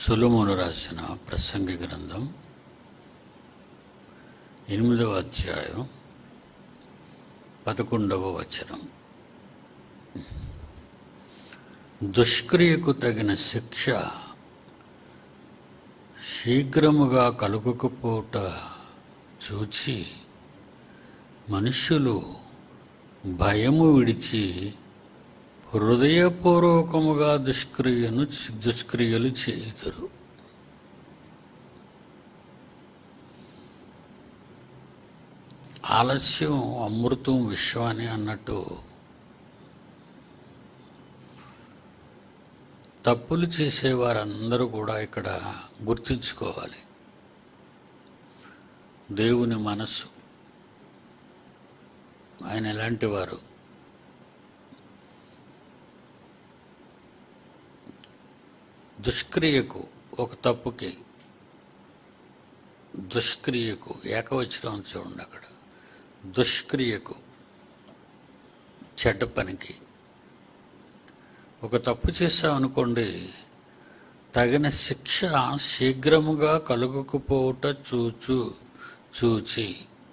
సులుమును రాసిన ప్రసంగి గ్రంథం ఎనిమిదవ అధ్యాయం పదకొండవ వచనం దుష్క్రియకు తగిన శిక్ష శీఘ్రముగా కలుగకపోట చూచి మనుష్యులు భయము విడిచి హృదయపూర్వకముగా దుష్క్రియను దుష్క్రియలు చేయుదురు ఆలస్యం అమృతం విశ్వం అని అన్నట్టు తప్పులు చేసేవారందరూ కూడా ఇక్కడ గుర్తుంచుకోవాలి దేవుని మనస్సు ఆయన ఎలాంటి వారు దుష్క్రియకు ఒక తప్పుకి దుష్క్రియకు ఏకవచనం చూడండి అక్కడ దుష్క్రియకు చెడ్డ పనికి ఒక తప్పు చేసామనుకోండి తగిన శిక్ష శీఘ్రముగా కలుగకపోవుట చూచు చూచి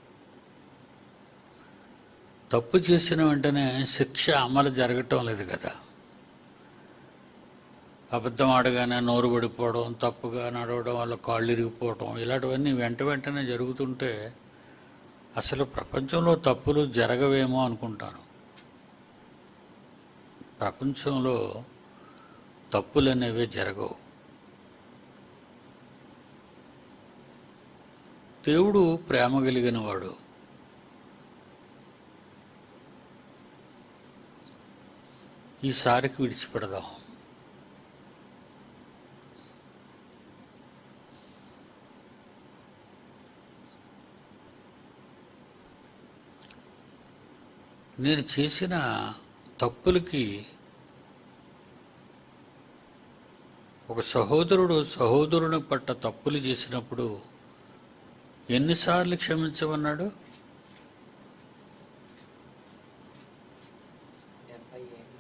తప్పు చేసిన వెంటనే శిక్ష అమలు జరగటం లేదు కదా అబద్ధం ఆడగానే నోరు పడిపోవడం తప్పుగా నడవడం వల్ల కాళ్ళు ఇరిగిపోవడం ఇలాంటివన్నీ వెంట వెంటనే జరుగుతుంటే అసలు ప్రపంచంలో తప్పులు జరగవేమో అనుకుంటాను ప్రపంచంలో తప్పులు అనేవి జరగవు దేవుడు ప్రేమ కలిగిన వాడు ఈసారికి విడిచిపెడదాం నేను చేసిన తప్పులకి ఒక సహోదరుడు సహోదరుని పట్ల తప్పులు చేసినప్పుడు ఎన్నిసార్లు క్షమించమన్నాడు డెబ్బై ఏడు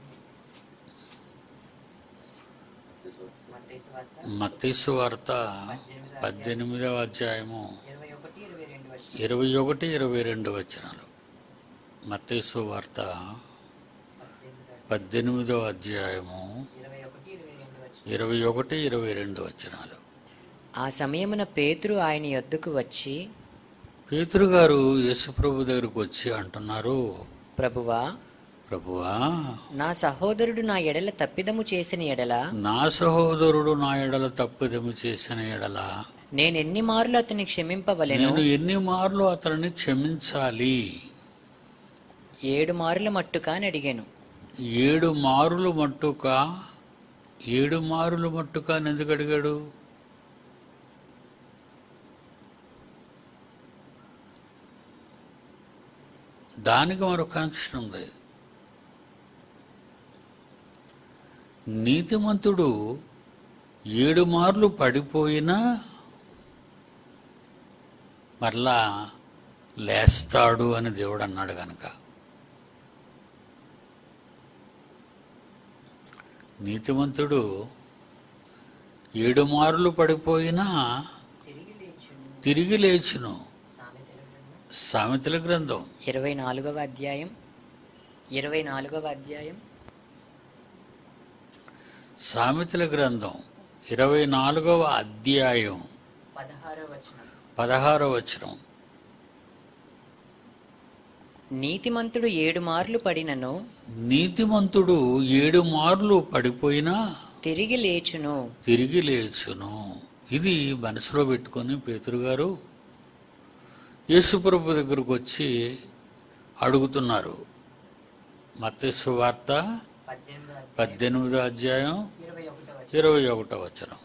మత్తయి సువార్త మత్తీసు వార్త పద్దెనిమిదవ అధ్యాయము ఇరవై ఒకటి ఇరవై రెండు వచ్చి ఇరవై ఒకటి ఇరవై రెండు వచనాలు మత్తీసు వార్త పద్దెనిమిది పద్దెనిమిదవ అధ్యాయము ఇరవై ఒకటి ఇరవై రెండు వచ్చి ఇరవై ఒకటి ఇరవై రెండు వచనాలు ఆ సమయమున పేతురు ఆయన యొద్దకు వచ్చి పేతురు గారు యేసుప్రభు దగ్గరకు వచ్చి అంటున్నారు ప్రభువా ప్రభువా నా సహోదరుడు నా ఎడల తప్పిదము చేసిన ఎడల నా సహోదరుడు నా ఎడల తప్పిదము చేసిన ఎడల నేను ఎన్ని మార్లు అతన్ని క్షమింపవలెను నేను ఎన్ని మార్లు అతనిని క్షమించాలి ఏడు మార్ల మట్టుగా అని అడిగాను ఏడు మారులు మట్టుక ఏడు మారులు మట్టుక అని ఎందుకు అడిగాడు దానికి మరో కనెక్షన్ ఉంది నీతిమంతుడు ఏడు మార్లు పడిపోయినా మరలా లేస్తాడు అని దేవుడు అన్నాడు కనుక నీతిమంతుడు ఏడు మార్లు పడిపోయినా తిరిగి లేచును తిరిగి లేచును సామెతల గ్రంథం సామెతల గ్రంథం ఇరవై నాలుగవ అధ్యాయం ఇరవై నాలుగవ అధ్యాయం సామెతల గ్రంథం ఇరవై నాలుగవ అధ్యాయం పదహారవ వచనం పదహారవ వచనం నీతిమంతుడు ఏడు మార్లు పడినను నీతిమంతుడు ఏడు మార్లు పడిపోయినా తిరిగి లేచును తిరిగి లేచును ఇది మనసులో పెట్టుకొని పేతురు గారు యేసుప్రభు దగ్గరకు వచ్చి అడుగుతున్నారు మత్స్సు వార్త పద్దెనిమిదో అధ్యాయం ఇరవై ఒకటవ ఇరవై ఒకటో వచనం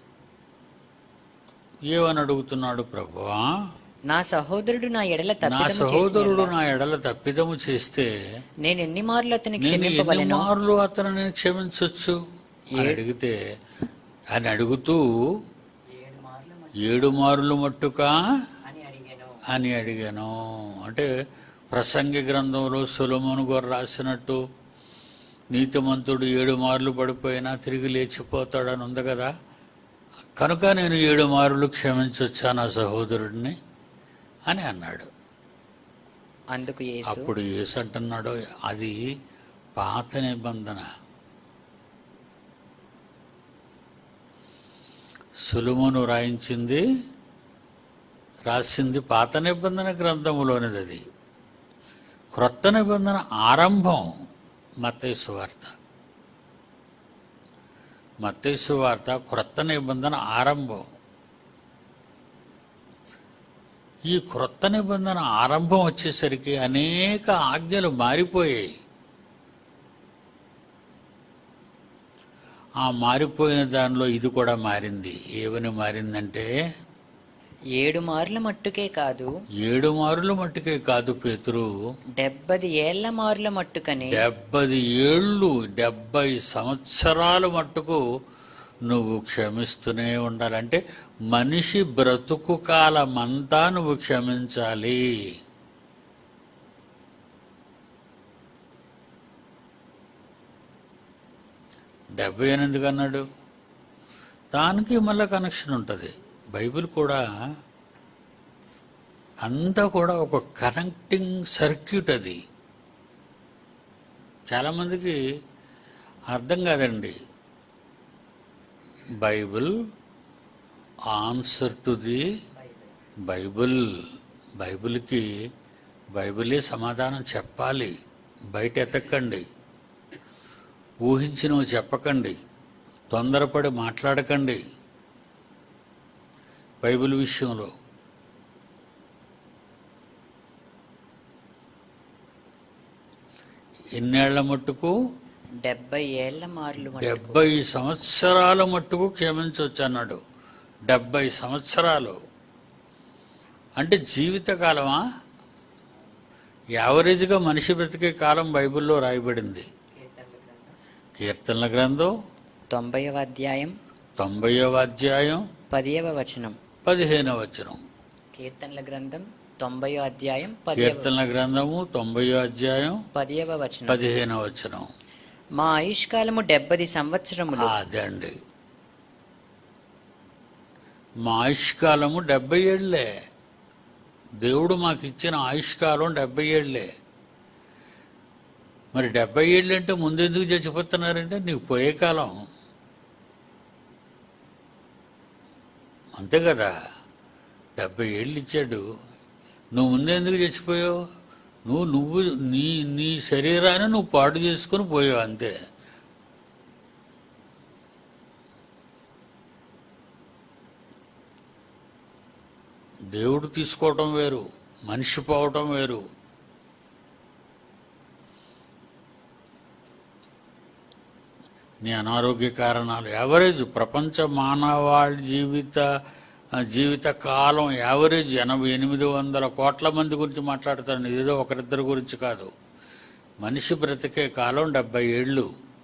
ఏమని అడుగుతున్నాడు ప్రభువా నా సహోదరుడు నా ఎడల నా తప్పిదము సహోదరుడు చేసిన నా ఎడల తప్పిదము చేస్తే ఎడల నేను ఎన్ని మార్లు అతని నేను ఎన్ని క్షమింపవలెను మార్లు అతనిని క్షమించవచ్చు అని అడిగితే అని అడుగుతూ ఏడు మార్లు ఏడు మారులు మట్టుకా అని అడిగాను అని అడిగాను అంటే ప్రసంగి గ్రంథంలో సులమోను గారు రాసినట్టు నీతిమంతుడు ఏడు మార్లు పడిపోయినా తిరిగి లేచిపోతాడని ఉంది కదా కనుక నేను ఏడు మారులు క్షమించొచ్చా నా సహోదరుడిని అని అన్నాడు అందుకు యేసు అప్పుడు యేసు అంటున్నాడు అది పాత నిబంధన సులుమును రాయించింది రాసింది పాత నిబంధన గ్రంథములోనిది అది క్రొత్త నిబంధన ఆరంభం మత్తయి వార్త మత్తయి వార్త క్రొత్త నిబంధన ఆరంభం ఈ క్రొత్త నిబంధన ఆరంభం వచ్చేసరికి అనేక ఆజ్ఞలు మారిపోయాయి ఆ మారిపోయిన దానిలో ఇది కూడా మారింది ఏమని మారిందంటే ఏడు మార్ల మట్టుకే కాదు ఏడు మారుల మట్టుకే కాదు పేతురు డెబ్బది ఏళ్ల మార్ల మట్టుకనే డెబ్బది ఏళ్ళు డెబ్బై సంవత్సరాల మట్టుకు నువ్వు క్షమిస్తూనే ఉండాలంటే మనిషి బ్రతుకు కాలమంతా నువ్వు క్షమించాలి డెబ్బై ఎనిమిది అన్నాడు దానికి మళ్ళీ కనెక్షన్ ఉంటుంది బైబిల్ కూడా అంతా కూడా ఒక కనెక్టింగ్ సర్క్యూట్ అది చాలామందికి అర్థం కాదండి Bible answer to the Bible బైబిల్కి బైబిలే సమాధానం చెప్పాలి బయట ఎతకండి ఊహించినవి చెప్పకండి తొందరపడి మాట్లాడకండి బైబిల్ విషయంలో ఎన్నేళ్ల మట్టుకు డెబ్బై ఏళ్ల మార్లు మట్టుకు డెబ్బై సంవత్సరాల మట్టుకు క్షమించవచ్చు అన్నాడు డెబ్బై సంవత్సరాలు అంటే జీవితకాలమా యావరేజ్గా మనిషి బ్రతికే కాలం బైబిల్లో రాయబడింది కీర్తనల గ్రంథం తొంభైవ అధ్యాయం తొంభైవ అధ్యాయం పదియవ వచనం పదిహేనవ వచనం కీర్తనల గ్రంథం తొంభైవ అధ్యాయం పదియవ కీర్తనల గ్రంథము తొంభైవ అధ్యాయం పదియవ వచనం పదిహేనవ వచనం మా ఆయుష్కాలము డెబ్బది సంవత్సరములు అదే అండి మా ఆయుష్కాలము డెబ్బై ఏళ్ళే దేవుడు మాకు ఇచ్చిన ఆయుష్కాలం డెబ్బై ఏళ్ళే మరి డెబ్బై ఏళ్ళు అంటే ముందెందుకు చచ్చిపోతున్నారంటే నీకు పోయే కాలం అంతే కదా డెబ్బై ఏళ్ళు ఇచ్చాడు నువ్వు ముందెందుకు చచ్చిపోయావు నువ్వు నువ్వు నీ నీ శరీరాన్ని నువ్వు పాడు చేసుకొని పోయావు అంతే దేవుడు తీసుకోవటం వేరు మనిషి పోవటం వేరు నీ అనారోగ్య కారణాలు యావరేజ్ ప్రపంచ మానవాళి జీవిత జీవిత కాలం యావరేజ్ ఎనభై ఎనిమిది వందల కోట్ల మంది గురించి మాట్లాడతాను ఏదో ఒకరిద్దరి గురించి కాదు మనిషి బ్రతికే కాలం డెబ్బై ఏళ్ళు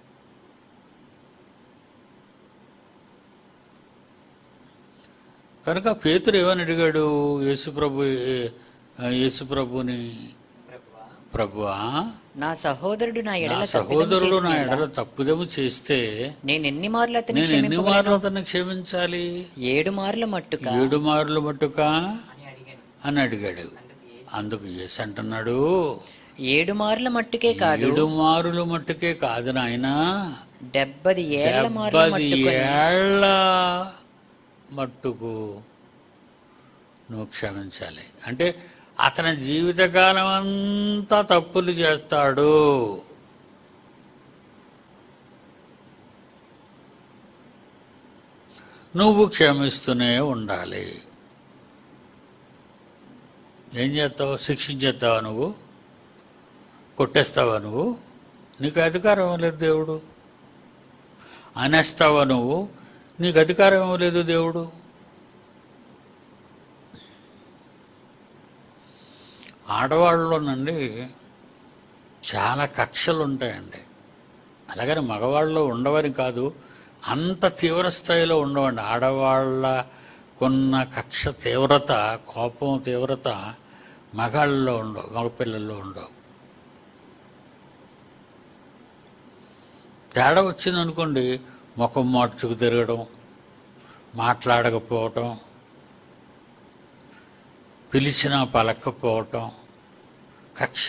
కనుక పేతురు ఏమని అడిగాడు యేసుప్రభు యేసుప్రభుని ప్రభువా నా సహోదరుడు నా నా ఎడల సహోదరుడు నా తప్పిదము ఎడల తప్పుదము చేస్తే నేను ఎన్ని మార్లు అతని నేను ఎన్ని క్షమింపగలను? మార్లు అతన్ని క్షమించాలి ఏడు మార్ల మట్టుక ఏడు మార్లు మట్టుకా అని అడిగాడు అందుకు యేసు అంటున్నాడు ఏడు మార్ల మట్టుకే కాదు ఏడు మారులు మట్టుకే కాదు నాయనా డెబ్బది ఏళ్ల మార్ల డెబ్బది మట్టుకొని ఏళ్ళ మట్టుకు నువ్వు క్షమించాలి అంటే అతని జీవితకాలం అంతా తప్పులు చేస్తాడు నువ్వు క్షమిస్తూనే ఉండాలి ఏం చేస్తావు శిక్షించేస్తావా నువ్వు కొట్టేస్తావా నువ్వు నీకు అధికారం లేదు దేవుడు అనేస్తావా నువ్వు నీకు అధికారం ఇవ్వలేదు దేవుడు ఆడవాళ్ళలోనండి చాలా కక్షలు ఉంటాయండి అలాగని మగవాళ్ళలో ఉండవని కాదు అంత తీవ్ర స్థాయిలో ఉండవండి ఆడవాళ్ళకున్న కక్ష తీవ్రత కోపం తీవ్రత మగాళ్ళలో ఉండవు మగపిల్లల్లో ఉండవు తేడా వచ్చిందనుకోండి ముఖం మార్చుకు తిరగడం మాట్లాడకపోవటం పిలిచినా పలకపోవటం కక్ష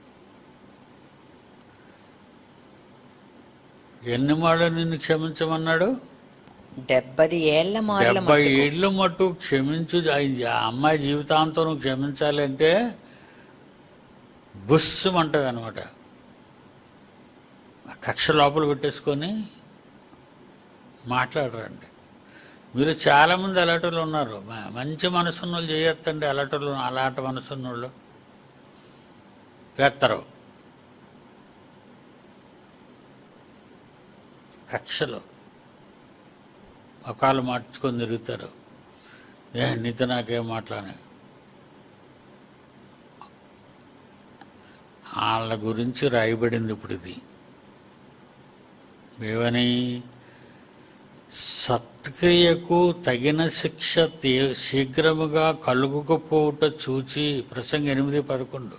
ఎన్ని మాళ్ళు నిన్ను క్షమించమన్నాడు డెబ్బది ఏళ్ల మార్ల డెబ్బై ఏళ్ళు మట్టు క్షమించు ఆ అమ్మాయి జీవితాంతం నువ్వు క్షమించాలంటే బుస్సమంటది అనమాట కక్ష లోపల పెట్టేసుకొని మాట్లాడరండి మీరు చాలామంది అలాంటి ఉన్నారు మ- మంచి మనసున్న వాళ్ళు చేయొద్దండి అలాంటి అలాంటి మనసున్న వాళ్ళు ఎత్తరు కక్షలు ఒకళ్ళు మార్చుకొని తిరుగుతారు ఏ నీతో నాకేం మాట్లాడే వాళ్ళ గురించి రాయబడింది ఇప్పుడు ఇది ఏమని సత్క్రియకు తగిన శిక్ష తీ- శీఘ్రముగా కలుగుకపోవుట చూచి ప్రసంగ ఎనిమిది పదకొండు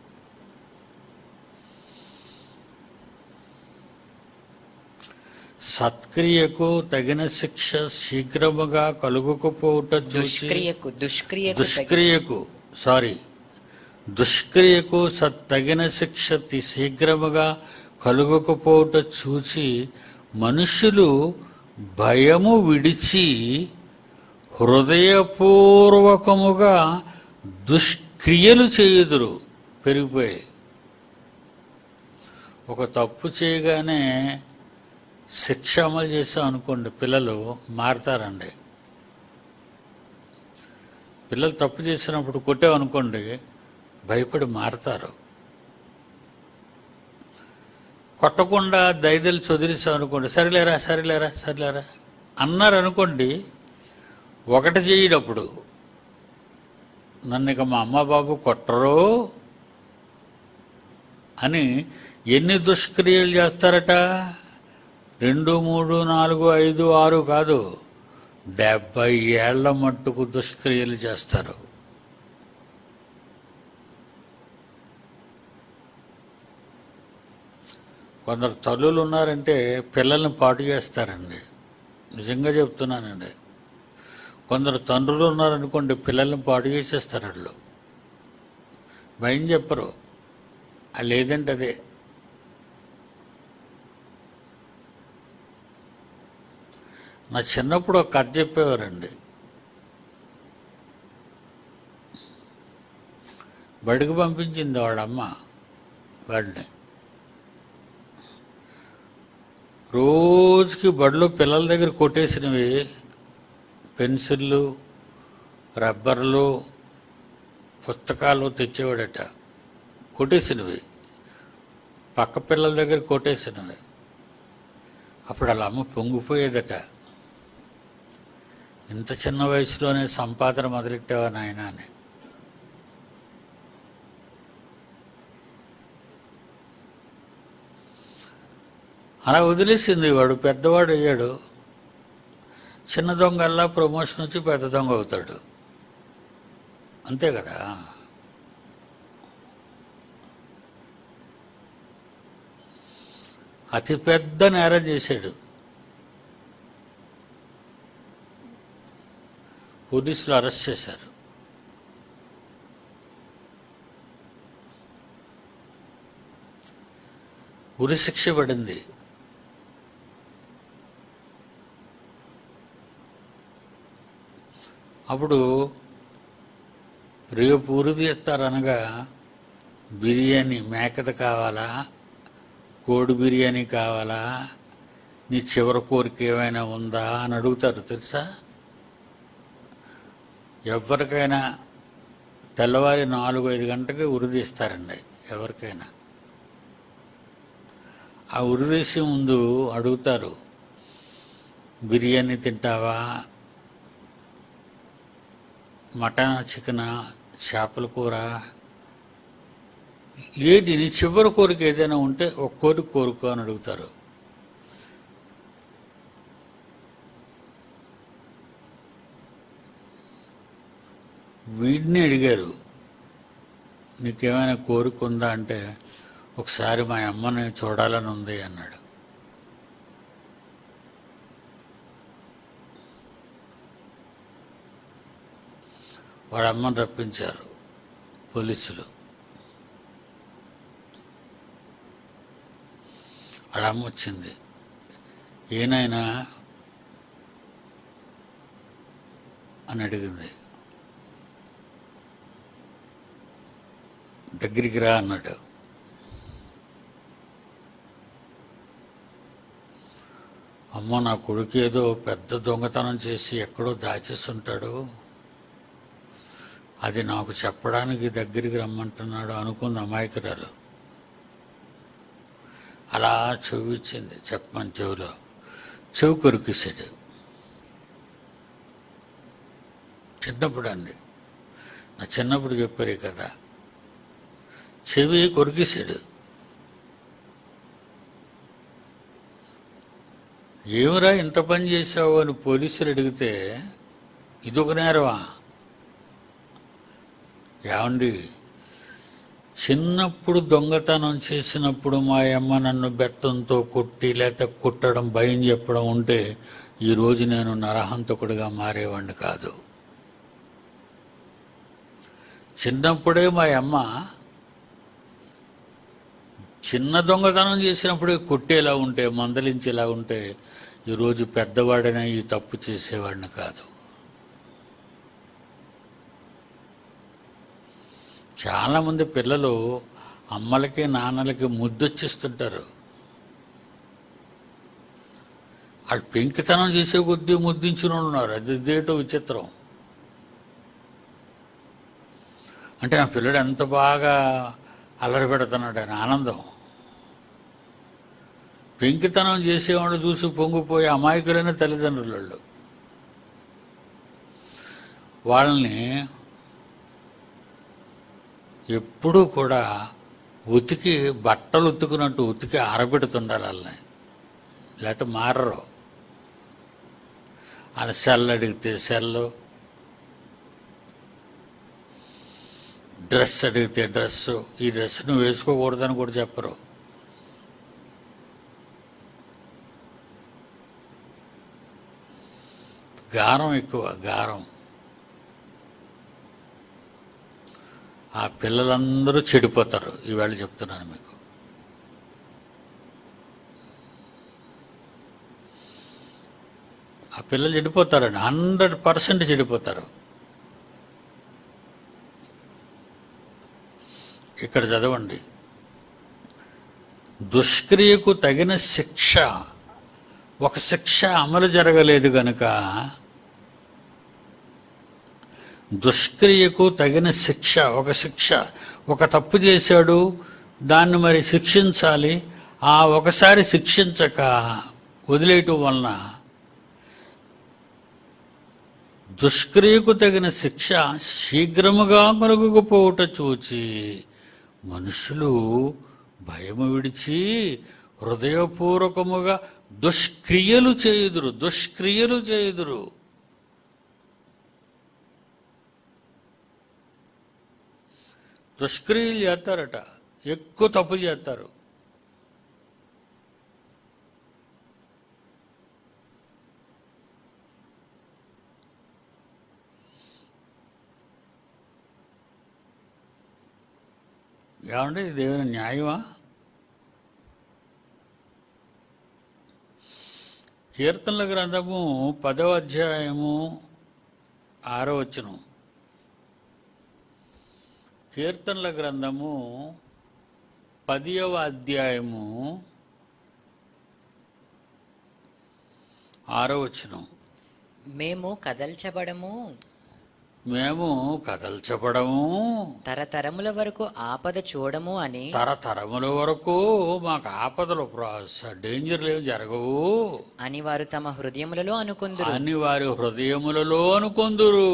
సత్క్రియకు తగిన శిక్ష శీఘ్రముగా కలుగుకపోవుట చూచి దుష్క్రియకు దుష్క్రియకు తగి- దుష్క్రియకు సారీ దుష్క్రియకు సత్ తగిన శిక్ష తి- శీఘ్రముగా కలుగకపోవుట చూచి మనుషులు భయము విడిచి హృదయపూర్వకముగా దుష్క్రియలు చేయుదురు పెరిగిపోయాయి ఒక తప్పు చేయగానే శిక్ష అమలు చేసాం అనుకోండి పిల్లలు మారతారండి పిల్లలు తప్పు చేసినప్పుడు కొట్టామనుకోండి భయపడి మారతారు కొట్టకుండా దైదలు చొదిరిసాం అనుకోండి సరిలేరా సరిలేరా సరిలేరా అన్నారు అనుకోండి ఒకటి చేయడప్పుడు నన్ను ఇక మా అమ్మ బాబు కొట్టరు అని ఎన్ని దుష్క్రియలు చేస్తారట రెండు మూడు నాలుగు ఐదు ఆరు కాదు డెబ్బై ఏళ్ల మట్టుకు దుష్క్రియలు చేస్తారు కొందరు తల్లులు ఉన్నారంటే పిల్లల్ని పాటు చేస్తారండి నిజంగా చెప్తున్నానండి కొందరు తండ్రులు ఉన్నారనుకోండి పిల్లల్ని పాటు చేసేస్తారు వాళ్ళు భయం చెప్పరు ఆ లేదంటే అదే నా చిన్నప్పుడు ఒక కథ చెప్పేవారండి బడికి పంపించింది వాళ్ళ అమ్మ వాడిని రోజుకి బడిలో పిల్లల దగ్గర కొట్టేసినవి పెన్సిళ్ళు రబ్బర్లు పుస్తకాలు తెచ్చేవాడట కొట్టేసినవి పక్క పిల్లల దగ్గర కొట్టేసినవి అప్పుడు వాళ్ళ అమ్మ పొంగిపోయేదట ఇంత చిన్న వయసులోనే సంపాదన మొదలెట్టావా నాయన అని అలా వదిలేసింది వాడు పెద్దవాడు అయ్యాడు చిన్న దొంగల్లా ప్రమోషన్ వచ్చి పెద్ద దొంగ అవుతాడు అంతే కదా అతి పెద్ద నేరం చేశాడు పోలీసులు అరెస్ట్ చేశారు ఉరి శిక్ష పడింది అప్పుడు రేపు ఉరి తీస్తారనగా బిర్యానీ మేకత కావాలా కోడి బిర్యానీ కావాలా నీ చివరి కోరిక ఏమైనా ఉందా అని అడుగుతారు తెలుసా ఎవరికైనా తెల్లవారి నాలుగు ఐదు గంటలకి ఉరిదీస్తారండి ఎవరికైనా ఆ ఉరిదీసే ముందు అడుగుతారు బిర్యానీ తింటావా మటన్ చికెన్ చేపల కూర ఏది నీ చివరి కోరిక ఏదైనా ఉంటే ఒక కోరిక కోరుకో అని అడుగుతారు వీడిని అడిగారు నీకేమైనా కోరిక ఉందా అంటే ఒకసారి మా అమ్మని చూడాలని ఉంది అన్నాడు వాడి అమ్మని రప్పించారు పోలీసులు వాడి అమ్మ వచ్చింది ఏనాయనా అని అడిగింది దగ్గరికి రా అన్నాడు అమ్మ నా కొడుకు ఏదో పెద్ద దొంగతనం చేసి ఎక్కడో దాచేస్తుంటాడు అది నాకు చెప్పడానికి దగ్గరికి రమ్మంటున్నాడు అనుకుంది అమాయకురాలు అలా చెవి ఇచ్చింది చెప్పమని చెవిలో చెవి కొరికేసాడు చిన్నప్పుడు అండి నా చిన్నప్పుడు చెప్పారు కదా చెవి కొరికేసాడు ఏమిరా ఇంత పని చేసావు అని పోలీసులు అడిగితే ఇదొక నేరమా ఏమండి చిన్నప్పుడు దొంగతనం చేసినప్పుడు మా అమ్మ నన్ను బెత్తంతో కొట్టి లేక కుట్టడం భయం చెప్పడం ఉంటే ఈరోజు నేను నరహంతకుడిగా మారేవాడిని కాదు చిన్నప్పుడే మా అమ్మ చిన్న దొంగతనం చేసినప్పుడే కొట్టేలా ఉంటే మందలించేలా ఉంటే ఈరోజు పెద్దవాడిన ఈ తప్పు చేసేవాడిని కాదు చాలామంది పిల్లలు అమ్మలకి నాన్నలకి ముద్దొచ్చిస్తుంటారు వాళ్ళు పెంకితనం చేసే కొద్దీ ముద్దించుని ఉన్నారు అది ఇదేటో విచిత్రం అంటే నా పిల్లడు ఎంత బాగా అల్లరి పెడుతున్నాడు అని ఆనందం పెంకితనం చేసేవాళ్ళు చూసి పొంగిపోయి అమాయకులైన తల్లిదండ్రులు వాళ్ళు. వాళ్ళని ఎప్పుడూ కూడా ఉతికి బట్టలు ఉతుకున్నట్టు ఉతికి ఆరబెడుతుండాలి వాళ్ళని లేకపోతే మారరు వాళ్ళ సెల్ అడిగితే సెల్లు డ్రెస్ అడిగితే డ్రెస్సు ఈ డ్రెస్ నువ్వు వేసుకోకూడదని కూడా చెప్పరు గారం ఎక్కువ గారం ఆ పిల్లలందరూ చెడిపోతారు ఈవేళ చెప్తున్నాను మీకు ఆ పిల్లలు చెడిపోతారండి హండ్రెడ్ పర్సెంట్ చెడిపోతారు ఇక్కడ చదవండి దుష్క్రియకు తగిన శిక్ష ఒక శిక్ష అమలు జరగలేదు గనుక దుష్క్రియకు తగిన శిక్ష ఒక శిక్ష ఒక తప్పు చేశాడు దాన్ని మరి శిక్షించాలి ఆ ఒకసారి శిక్షించక వదిలేయటం వలన దుష్క్రియకు తగిన శిక్ష శీఘ్రముగా మరుగుకుపోవుట చూచి మనుషులు భయము విడిచి హృదయపూర్వకముగా దుష్క్రియలు చేయుదురు దుష్క్రియలు చేయుదురు దుష్క్రియలు చేస్తారట ఎక్కువ తప్పులు చేస్తారు ఏమంటే ఇది ఏమైనా న్యాయమా కీర్తనల గ్రంథము పదవ అధ్యాయము ఆరో వచనం కీర్తనల గ్రంథము పదియవ అధ్యాయము ఆరో వచనం మేము కదల్చబడము మేము కదల్చబడము తరతరముల వరకు ఆపద చూడము అని తరతరముల వరకు మాకు ఆపదలు ప్రా- డేంజర్లు ఏమి జరగవు అని వారు తమ హృదయములలో అనుకుందురు అని వారి హృదయములలో అనుకొందురు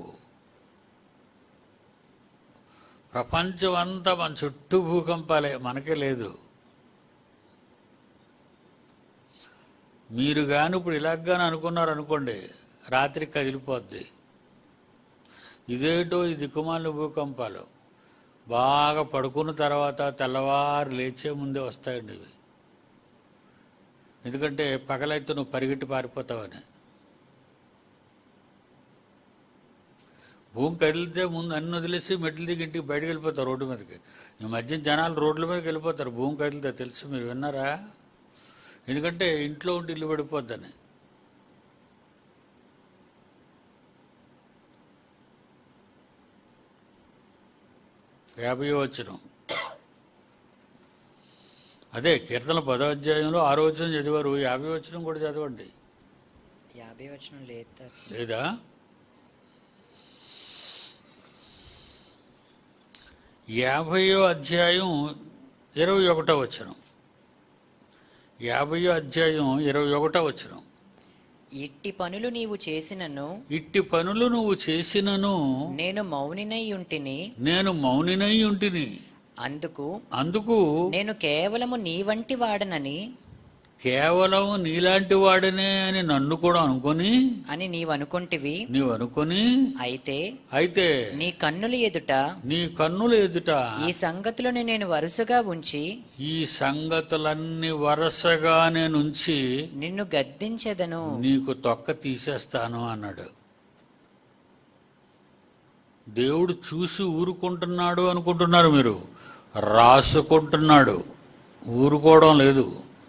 ప్రపంచం అంతా మన చుట్టూ భూకంపాలే మనకే లేదు మీరు కానీ ఇప్పుడు ఇలాగానే అనుకున్నారు అనుకోండి రాత్రి కదిలిపోద్ది ఇదేటో ఈ దిక్కుమాలిన భూకంపాలు బాగా పడుకున్న తర్వాత తెల్లవారు లేచే ముందే వస్తాయండి ఇవి ఎందుకంటే పగలైతే నువ్వు పరిగెట్టి పారిపోతావని భూమి కదిలితే ముందు అన్ని వదిలేసి మెట్లు దిగి ఇంటికి బయటకు వెళ్ళిపోతారు రోడ్డు మీదకి ఈ మధ్య జనాలు రోడ్ల మీదకి వెళ్ళిపోతారు భూమి కదిలితే తెలుసు మీరు విన్నారా ఎందుకంటే ఇంట్లో ఉండి ఇల్లు పడిపోద్దని యాభై వచ్చిన అదే కీర్తన పదో అధ్యాయంలో ఆరో వచ్చిన చదివారు యాభై వచ్చిన కూడా చదవండి యాభై వచనం లేదు తాత. లేదా యాభయో అధ్యాయం ఇరవై ఒకటో వచనం యాభయో అధ్యాయం ఇరవై ఒకటో వచనం ఇట్టి పనులు నీవు చేసినను ఇట్టి పనులు నువ్వు చేసినను నేను మౌనినై ఉంటిని నేను మౌనినై ఉంటిని అందుకు అందుకు నేను కేవలము నీ వంటి వాడనని కేవలం నీలాంటి వాడినే అని నన్ను కూడా అనుకొని అని నీవు అనుకుంటివి నీవు అనుకొని అయితే అయితే నీ కన్నుల ఎదుట నీ కన్నుల ఎదుట ఈ సంగతులను నేను వరుసగా ఉంచి ఈ సంగతులన్నీ వరుసగా నేనుంచి నిన్ను గద్దించెదను నీకు తొక్క తీసేస్తాను అన్నాడు దేవుడు చూసి ఊరుకుంటున్నాడు అనుకుంటున్నారు మీరు రాసుకుంటున్నాడు ఊరుకోవడం లేదు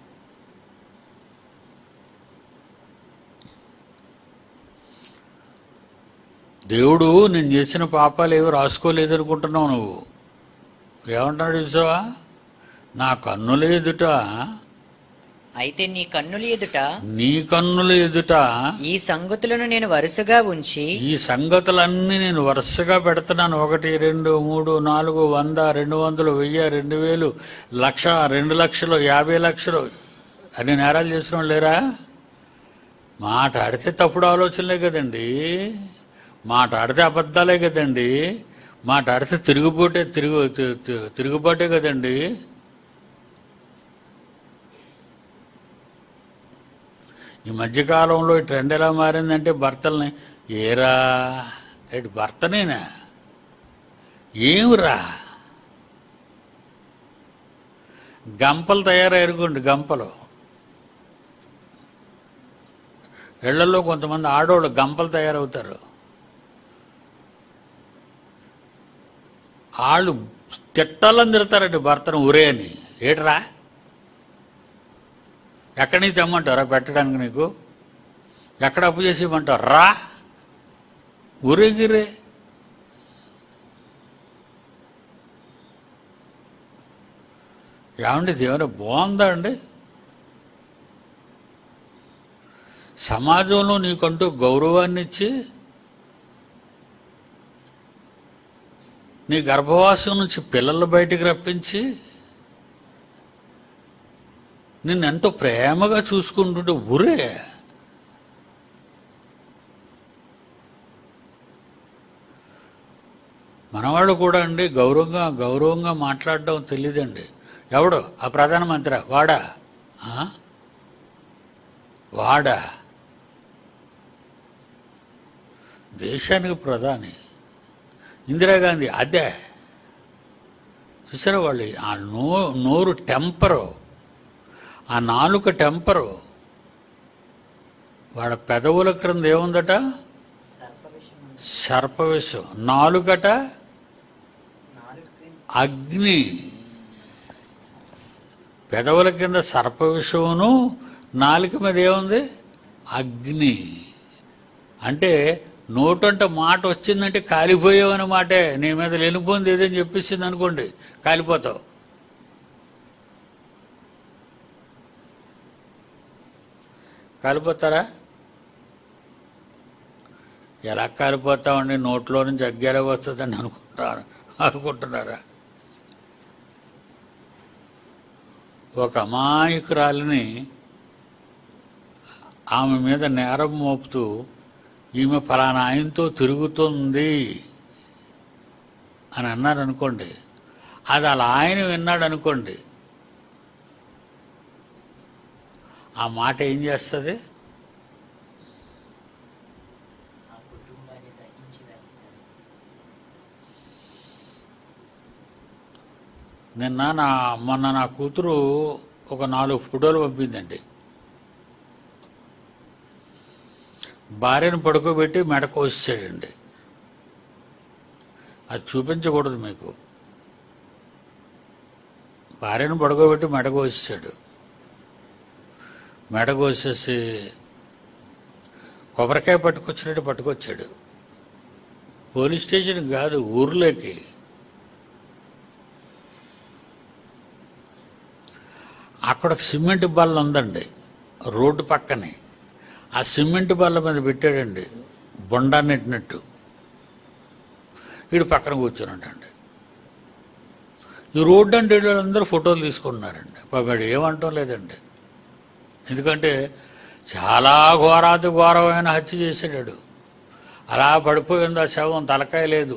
దేవుడు నేను చేసిన పాపాలు ఏవి రాసుకోలేదు అనుకుంటున్నావు నువ్వు ఏమంటున్నాడు చూసావా నా కన్నుల ఎదుట అయితే నీ కన్నుల ఎదుట నీ కన్నుల ఎదుట ఈ సంగతులను నేను వరుసగా ఉంచి ఈ సంగతులన్నీ నేను వరుసగా పెడుతున్నాను ఒకటి రెండు మూడు నాలుగు వంద రెండు వందలు వెయ్యి రెండు వేలు లక్ష రెండు లక్షలు యాభై లక్షలు అన్ని నేరాలు చేసిన వాళ్ళు లేరా మాట ఆడితే తప్పుడు ఆలోచనలే కదండి మాట ఆడితే అబద్ధాలే కదండి మాట ఆడితే తిరుగుబాటే తిరుగు తి- తి- తిరుగుబాటే కదండి ఈ మధ్యకాలంలో ఈ ట్రెండ్ ఎలా మారిందంటే భర్తల్ని ఏరా ఏటి భర్తనేనా ఏమిరా గంపలు తయారయ్యారుకోండి గంపలు ఇళ్లలో కొంతమంది ఆడవాళ్ళు గంపలు తయారవుతారు వాళ్ళు తిట్టాలని తిడతారండి భర్తను ఉరే అని ఏట్రా ఎక్కడి నుంచి తెమ్మంటారా పెట్టడానికి నీకు ఎక్కడ అప్పు చేసి ఇవ్వమంటారు రా ఊరేగిరే ఏమండి ఇది ఏమైనా బాగుందా అండి సమాజంలో నీకంటూ గౌరవాన్ని ఇచ్చి నీ గర్భవాసం నుంచి పిల్లలు బయటికి రప్పించి నిన్ను ఎంతో ప్రేమగా చూసుకుంటుంటే ఊరే మనవాళ్ళు కూడా అండి గౌరవంగా గౌరవంగా మాట్లాడడం తెలియదండి ఎవడు ఆ ప్రధానమంత్రి వాడా ఆ? వాడా దేశానికి ప్రధాని ఇందిరాగాంధీ అదే చూసారా వాళ్ళు ఆ నో నోరు టెంపరు ఆ నాలుక టెంపరు వాడ పెదవుల క్రింద ఏముందట సర్పవిషం నాలుగట అగ్ని పెదవుల కింద సర్పవిషమును నాలుక మీద ఏముంది అగ్ని అంటే నోటంట మాట వచ్చిందంటే కాలిపోయావని మాటే నీ మీద లేనిపోయింది ఏదని చెప్పేసింది అనుకోండి కాలిపోతావు కాలిపోతారా ఎలా కాలిపోతామండి నోట్లో నుంచి అగ్గేలా వస్తుందని అనుకుంటారు అనుకుంటున్నారా ఒక అమాయకురాలిని ఆమె మీద నేరం మోపుతూ ఈమె ఫలానా ఆయనతో తిరుగుతుంది అని అన్నారు అనుకోండి అది అలా ఆయన విన్నాడు అనుకోండి ఆ మాట ఏం చేస్తుంది ఆ కుటుంబాన్ని దహించి వేస్తారు నిన్న నా మొన్న నా కూతురు ఒక నాలుగు ఫోటోలు పంపిందండి భార్యను పడుకోబెట్టి మెడ కోసాడండి అది చూపించకూడదు మీకు భార్యను పడుకోబెట్టి మెడకోసాడు మెడకోసేసి కొబ్బరికాయ పట్టుకొచ్చినట్టు పట్టుకొచ్చాడు పోలీస్ స్టేషన్ కాదు ఊర్లోకి అక్కడ ఒక సిమెంట్ బల్ల ఉందండి రోడ్డు పక్కనే ఆ సిమెంట్ బల్ల మీద పెట్టాడండి బొండా నెట్టినట్టు వీడు పక్కన కూర్చున్నాడండి ఈ రోడ్డు అంటే వీళ్ళందరూ ఫోటోలు తీసుకుంటున్నారండి పాపడు ఏమంటాం లేదండి ఎందుకంటే చాలా ఘోరాతి ఘోరమైన హత్య చేసాడు అలా పడిపోయింది ఆ శవం తలకాయ లేదు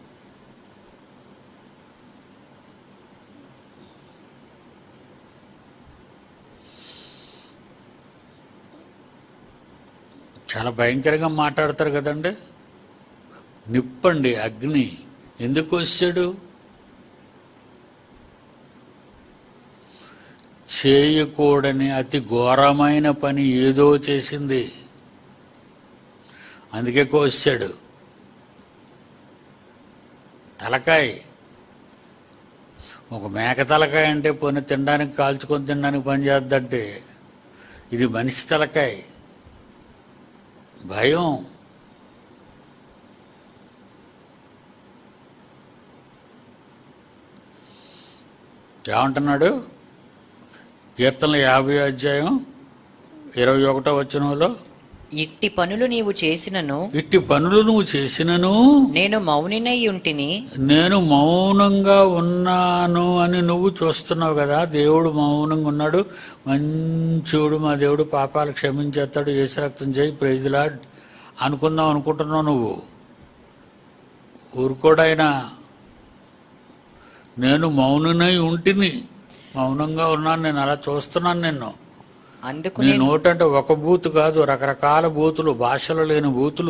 చాలా భయంకరంగా మాట్లాడతారు కదండి నిప్పండి అగ్ని ఎందుకు వచ్చాడు చేయకూడని అతి ఘోరమైన పని ఏదో చేసింది అందుకే కోసాడు తలకాయ ఒక మేక తలకాయ అంటే పోనీ తినడానికి కాల్చుకొని తినడానికి పని చేద్దంటే ఇది మనిషి తలకాయ భయం ఏమంటున్నాడు కీర్తనల యాభై అధ్యాయం ఇరవై ఒకటో వచనంలో ఇట్టి పనులు నీవు చేసినను ఇట్టి పనులు నువ్వు చేసినను నేను మౌనినై ఉంటిని నేను మౌనంగా ఉన్నాను అని నువ్వు చూస్తున్నావు కదా దేవుడు మౌనంగా ఉన్నాడు మంచోడు మా దేవుడు పాపాలు క్షమించేస్తాడు ఏసు రక్తం చేయి ప్రైజ్లాడ్ అనుకుందాం అనుకుంటున్నావు నువ్వు ఊరుకోడైనా నేను మౌనునై ఉంటిని మౌనంగా ఉన్నాను నేను అలా చూస్తున్నాను నిన్ను అందుకు నీ నేను నోటంటే ఒక బూతు కాదు రకరకాల బూతులు భాషలు లేని బూతులు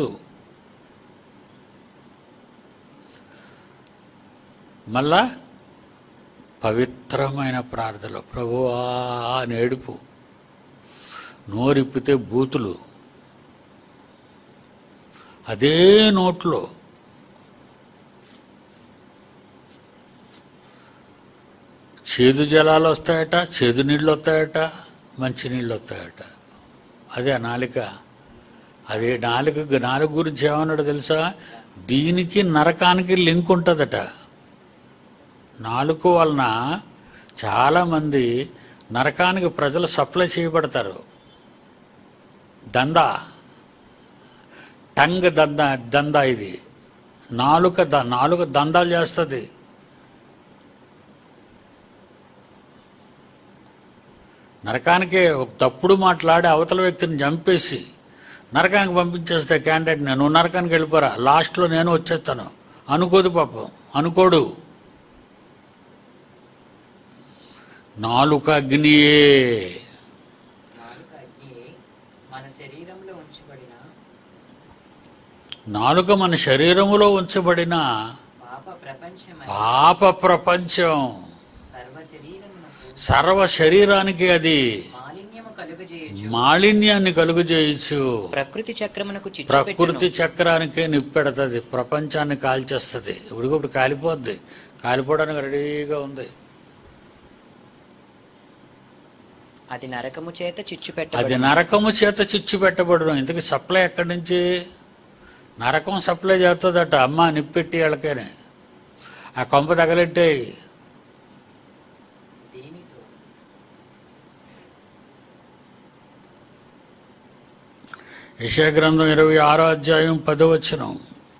మళ్ళా పవిత్రమైన ప్రార్థనలు ప్రభువా అని ఏడుపు నోరిప్పితే బూతులు అదే నోట్లో చేదు జలాలు వస్తాయట చేదు నీళ్ళు వస్తాయట మంచి నీళ్ళు వస్తాయట అదే ఆ నాలిక అదే నాలుక నాలుగు గురించి ఏమన్నాడు తెలుసా దీనికి నరకానికి లింక్ ఉంటుందట నాలుక వలన చాలామంది నరకానికి ప్రజలు సప్లై చేయబడతారు దందా టంగ్ దంద దందా ఇది నాలుక ద నాలుక దందాలు చేస్తుంది నరకానికే ఒక తప్పుడు మాట్లాడి అవతల వ్యక్తిని చంపేసి నరకానికి పంపించేస్తే క్యాండిడేట్ నేను నువ్వు నరకానికి వెళ్ళిపోరా లాస్ట్లో నేను వచ్చేస్తాను అనుకోదు పాపం అనుకోడు నాలుక అగ్నియే మన శరీరంలో ఉంచబడిన నాలుక మన శరీరములో ఉంచబడిన పాప ప్రపంచం పాప ప్రపంచం సర్వ శరీరమునకు సర్వ శరీరానికి అది మాలిన్యము కలుగజేయచ్చు మాలిన్యాన్ని కలుగు చేయొచ్చు ప్రకృతి చక్రమునకు చిచ్చు ప్రకృతి చక్రానికే నిప్పెడుతుంది ప్రపంచాన్ని కాల్చేస్తుంది ఇప్పుడు ఇప్పుడు కాలిపోద్ది కాలిపోవడానికి రెడీగా ఉంది అది నరకము చేత చిచ్చు అది పెట్టబడి నరకము చేత చిచ్చు పెట్టబడడం ఇంతకు సప్లై ఎక్కడి నుంచి నరకం సప్లై చేస్తుందట అమ్మ నిప్పెట్టి వాళ్ళకేనే ఆ కొంప తగలెట్టాయి దీనితో యశాగ్రంథం ఇరవై ఆరో అధ్యాయం పదవచనం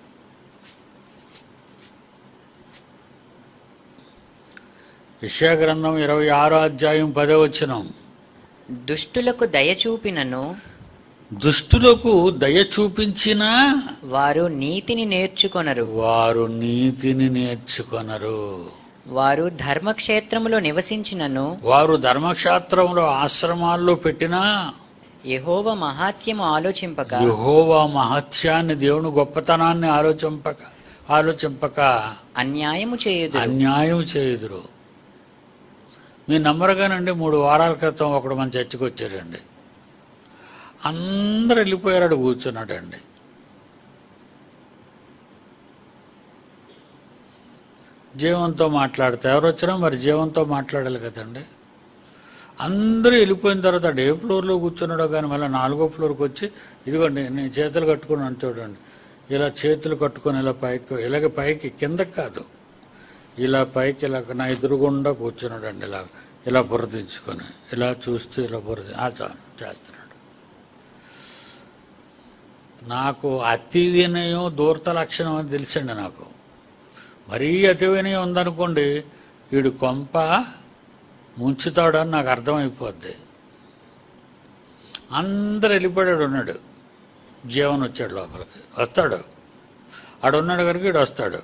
యశాగ్రంథం ఇరవై ఆరో అధ్యాయం పదవచనం దుష్టులకు దయ చూపినను దుష్టులకు దయ చూపించిన వారు నీతిని నేర్చుకొనరు వారు నీతిని నేర్చుకొనరు వారు ధర్మక్షేత్రములో నివసించినను వారు ధర్మక్షేత్రంలో ఆశ్రమాల్లో పెట్టినా యెహోవ మహాత్యము ఆలోచింపక యహోవా మహత్యాన్ని దేవుని గొప్పతనాన్ని ఆలోచింపక ఆలోచింపక అన్యాయము చేయదు అన్యాయం చేయుదురు మీ నమ్మరుగానండి మూడు వారాల క్రితం ఒకడు మన చర్చికి వచ్చాడండి అందరు వెళ్ళిపోయాడు కూర్చున్నాడండి జీవంతో మాట్లాడితే ఎవరు వచ్చినా మరి జీవంతో మాట్లాడాలి కదండి అందరూ వెళ్ళిపోయిన తర్వాత ఆడు ఏ ఫ్లోర్లో కూర్చున్నాడో కానీ మళ్ళీ నాలుగో ఫ్లోర్కి వచ్చి ఇదిగోండి నేను చేతులు కట్టుకున్నాను చూడండి ఇలా చేతులు కట్టుకొని ఇలా పైకి ఇలాగ పైకి కిందకి కాదు ఇలా పైకి ఇలా నా ఎదురుగుండా కూర్చున్నాడండి ఇలా ఇలా బురదించుకొని ఇలా చూస్తూ ఇలా బురది ఆ చా- చేస్తున్నాడు నాకు అతి వినయం దూరత లక్షణం అని తెలిసండి నాకు మరీ అతి వినయం ఉందనుకోండి వీడు కొంప ముంచుతాడని నాకు అర్థమైపోద్ది అందరు వెళ్ళిపోయాడు ఉన్నాడు జీవన్ వచ్చాడు లోపలికి వస్తాడు ఆడున్నాడు కనుక వీడు వస్తాడు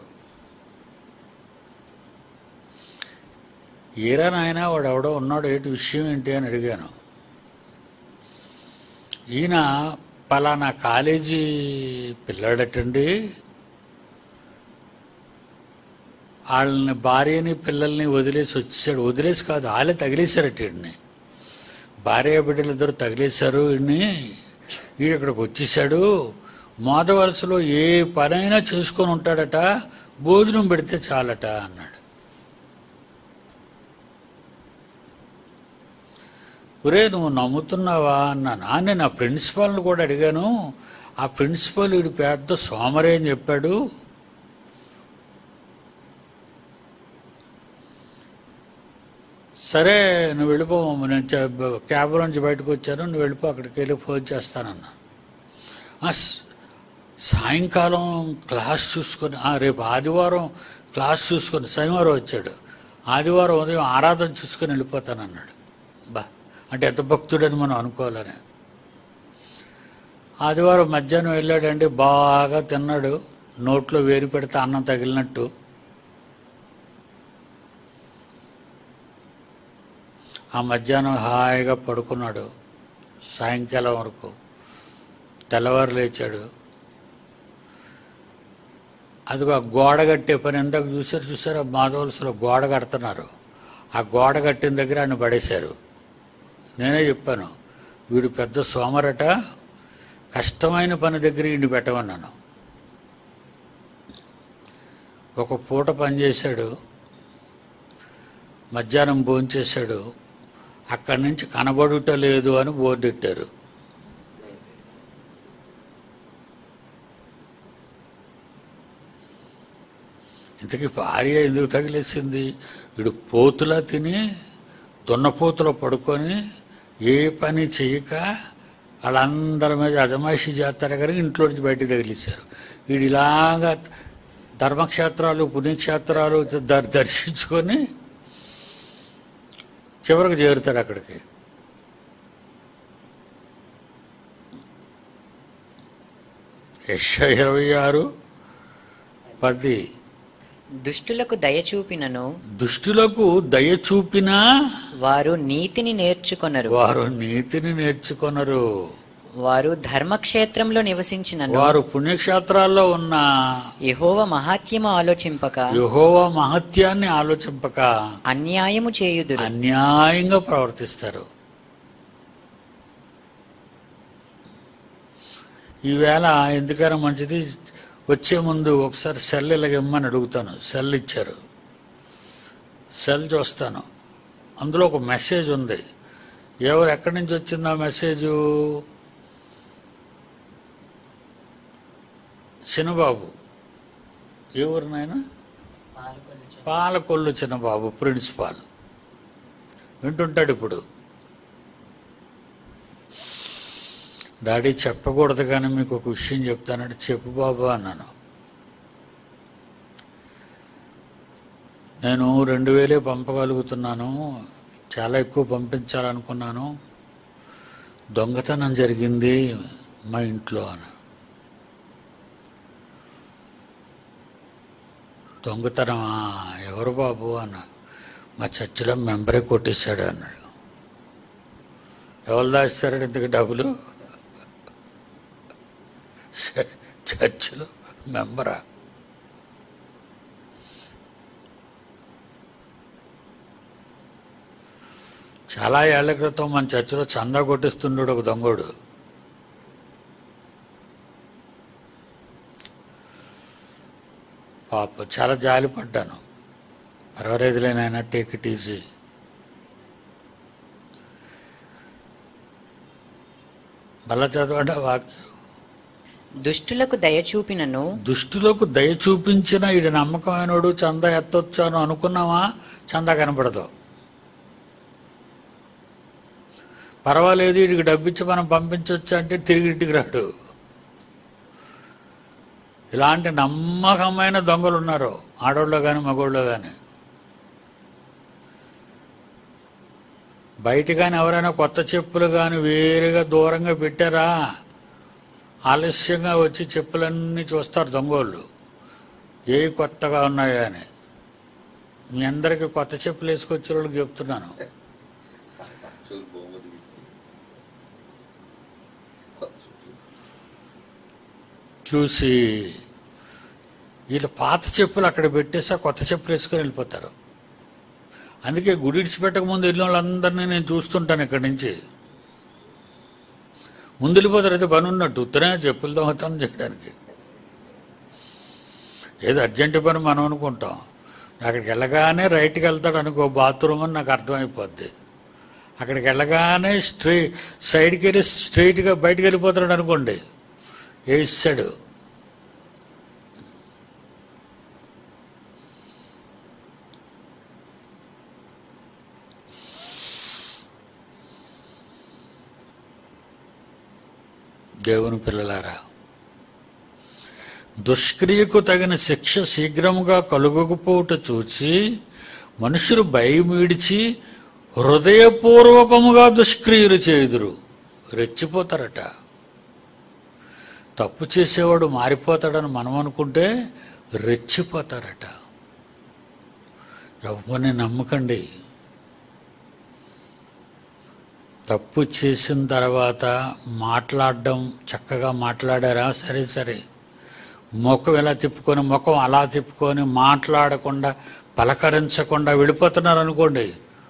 ఈరా నాయన వాడు ఎవడో ఉన్నాడు ఏంటి విషయం ఏంటి అని అడిగాను ఈయన పలానా కాలేజీ పిల్లాడటండి వాళ్ళని భార్యని పిల్లల్ని వదిలేసి వచ్చేసాడు వదిలేసి కాదు వాళ్ళే తగిలేశారట వీడిని భార్య బిడ్డలు ఇద్దరు తగిలేశారు వీడిని వీడు ఇక్కడికి వచ్చేసాడు మోదవలసలో ఏ పనైనా చేసుకొని ఉంటాడట భోజనం పెడితే చాలట అన్నాడు ఒరే నువ్వు నమ్ముతున్నావా అన్నాను ఆ, నేను ఆ ప్రిన్సిపాల్ని కూడా అడిగాను ఆ ప్రిన్సిపాల్ వీడు పెద్ద సోమరే అని చెప్పాడు సరే నువ్వు వెళ్ళిపో నేను చె- క్యాబ్ నుంచి బయటకు వచ్చాను నువ్వు వెళ్ళిపో అక్కడికి వెళ్ళి ఫోన్ చేస్తానన్నా ఆ, స- సాయంకాలం క్లాస్ చూసుకొని ఆ, రేపు ఆదివారం క్లాస్ చూసుకొని శనివారం వచ్చాడు ఆదివారం ఉదయం ఆరాధన చూసుకొని వెళ్ళిపోతానన్నాడు బా అంటే ఎంత భక్తుడని మనం అనుకోవాలని ఆదివారం మధ్యాహ్నం వెళ్ళాడండి బాగా తిన్నాడు నోట్లో వేరు పెడితే అన్నం తగిలినట్టు ఆ మధ్యాహ్నం హాయిగా పడుకున్నాడు సాయంకాలం వరకు తెల్లవారు లేచాడు అదిగో ఆ గోడ కట్టే పని ఎందాక చూసారు చూసారు ఆ మాధవలసలో గోడ కడుతున్నారు ఆ గోడ కట్టిన దగ్గర ఆయన పడేశారు నేనే చెప్పాను వీడు పెద్ద సోమరట కష్టమైన పని దగ్గర ఇండి పెట్టమన్నాను ఒక పూట పనిచేశాడు మధ్యాహ్నం భోంచేశాడు అక్కడి నుంచి కనబడుట లేదు అని బోర్డు పెట్టారు ఇంతకీ భార్య ఎందుకు తగిలేసింది వీడు పోతులా తిని దున్నపోతులో పడుకొని ఏ పని చేయక వాళ్ళందరి మీద అజమాయిషి చేస్తారు కనుక ఇంట్లో నుంచి బయటికి తగిలేశారు వీడు ఇలాగా ధర్మక్షేత్రాలు పుణ్యక్షేత్రాలు దర్ దర్శించుకొని చివరికి చేరుతాడు అక్కడికి యశ ఇరవై ఆరు పది దుష్టులకు దయ చూపినను దుష్టులకు దయ చూపినా వారు నీతిని నేర్చుకొనరు వారు నీతిని నేర్చుకొనరు వారు ధర్మక్షేత్రంలో నివసించినను వారు పుణ్యక్షేత్రాల్లో ఉన్న యెహోవ మహాత్యము ఆలోచింపక యహోవ మహత్యాన్ని ఆలోచింపక అన్యాయము చేయుదురు అన్యాయంగా ప్రవర్తిస్తారు ఈవేళ ఎందుకైనా మంచిది వచ్చే ముందు ఒకసారి సెల్ ఇలాగ ఇమ్మని అడుగుతాను సెల్ ఇచ్చారు సెల్ చూస్తాను అందులో ఒక మెసేజ్ ఉంది ఎవరు ఎక్కడి నుంచి వచ్చింది ఆ మెసేజు చిన్నబాబు ఏ ఊరు నాయన పాలకొల్లు చిన్నబాబు ప్రిన్సిపాల్ వింటుంటాడు ఇప్పుడు డాడీ చెప్పకూడదు కానీ మీకు ఒక విషయం చెప్తానంటే చెప్పు బాబు అన్నాను నేను రెండు వేలే పంపగలుగుతున్నాను చాలా ఎక్కువ పంపించాలనుకున్నాను దొంగతనం జరిగింది మా ఇంట్లో అని దొంగతనమా ఎవరు బాబు అన్న మా చర్చిలో మెంబరే కొట్టేశాడు అన్నాడు ఎవరు దాస్తారండి ఇంతకు డబ్బులు చ- చర్చిలో మెంబరా చాలా ఏళ్ల క్రితం మన చర్చిలో చందా కొట్టిస్తుండడు ఒక దొంగోడు పాప చాలా జాలి పడ్డాను పర్వాలేదులే నాయన టేక్ ఇట్ ఈజీ బల్ల చదవండి ఆ వాక్యం దుష్టులకు దయ చూపినను దుష్టులకు దయ చూపించిన ఈడు నమ్మకమైనడు చంద ఎత్తొచ్చాను అనుకున్నావా చంద కనపడదు పర్వాలేదు వీడికి డబ్బిచ్చి మనం పంపించవచ్చు అంటే తిరిగి ఇంటికి రాడు ఇలాంటి నమ్మకమైన దొంగలు ఉన్నారు ఆడోళ్ళు కానీ మగోళ్ళు కానీ బయట కానీ ఎవరైనా కొత్త చెప్పులు కానీ వేరుగా దూరంగా పెట్టారా ఆలస్యంగా వచ్చి చెప్పులన్నీ చూస్తారు దొంగోళ్ళు ఏ కొత్తగా ఉన్నాయో అని మీ అందరికీ కొత్త చెప్పులు వేసుకొచ్చే వాళ్ళకి చెప్తున్నాను చూలు బహుమతి ఇచ్చి కొత్త చూపులు. చూసి వీళ్ళు పాత చెప్పులు అక్కడ పెట్టేసి ఆ కొత్త చెప్పులు వేసుకొని వెళ్ళిపోతారు అందుకే గుడి ఇడిచిపెట్టక ముందు వెళ్ళిన వాళ్ళందరినీ నేను చూస్తుంటాను ఇక్కడి నుంచి ముందు వెళ్ళిపోతారు అయితే పని ఉన్నట్టు ఉత్తరే చెప్పులు దొంగతనం చేయడానికి ఏదో అర్జెంట్ పని మనం అనుకుంటాం అక్కడికి వెళ్ళగానే రైట్కి వెళ్తాడు అనుకో బాత్రూమ్ అని నాకు అర్థమైపోద్ది అక్కడికి వెళ్ళగానే స్ట్రే సైడ్కి వెళ్ళి స్ట్రైట్గా బయటికి వెళ్ళిపోతాడు అనుకోండి వేసాడు దేవుని పిల్లలారా దుష్క్రియకు తగిన శిక్ష శీఘ్రముగా కలుగకపోవుట చూచి మనుషులు భయమీడిచి హృదయపూర్వకముగా దుష్క్రియలు చేయుదురు రెచ్చిపోతారట తప్పు చేసేవాడు మారిపోతాడని మనం అనుకుంటే రెచ్చిపోతారట ఎవరిని నమ్మకండి తప్పు చేసిన తర్వాత మాట్లాడడం చక్కగా మాట్లాడారా సరే సరే ముఖం ఎలా తిప్పుకొని ముఖం అలా తిప్పుకొని మాట్లాడకుండా పలకరించకుండా వెళ్ళిపోతున్నారు అనుకోండి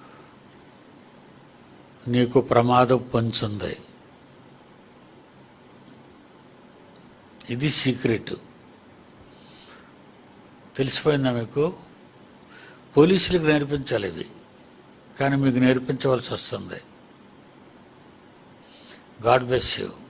నీకు ప్రమాదం పొంచుంది ఇది సీక్రెట్ తెలిసిపోయిందా మీకు పోలీసులకు నేర్పించాలి ఇవి కానీ మీకు నేర్పించవలసి వస్తుంది గాడ్ బ్లెస్ యూ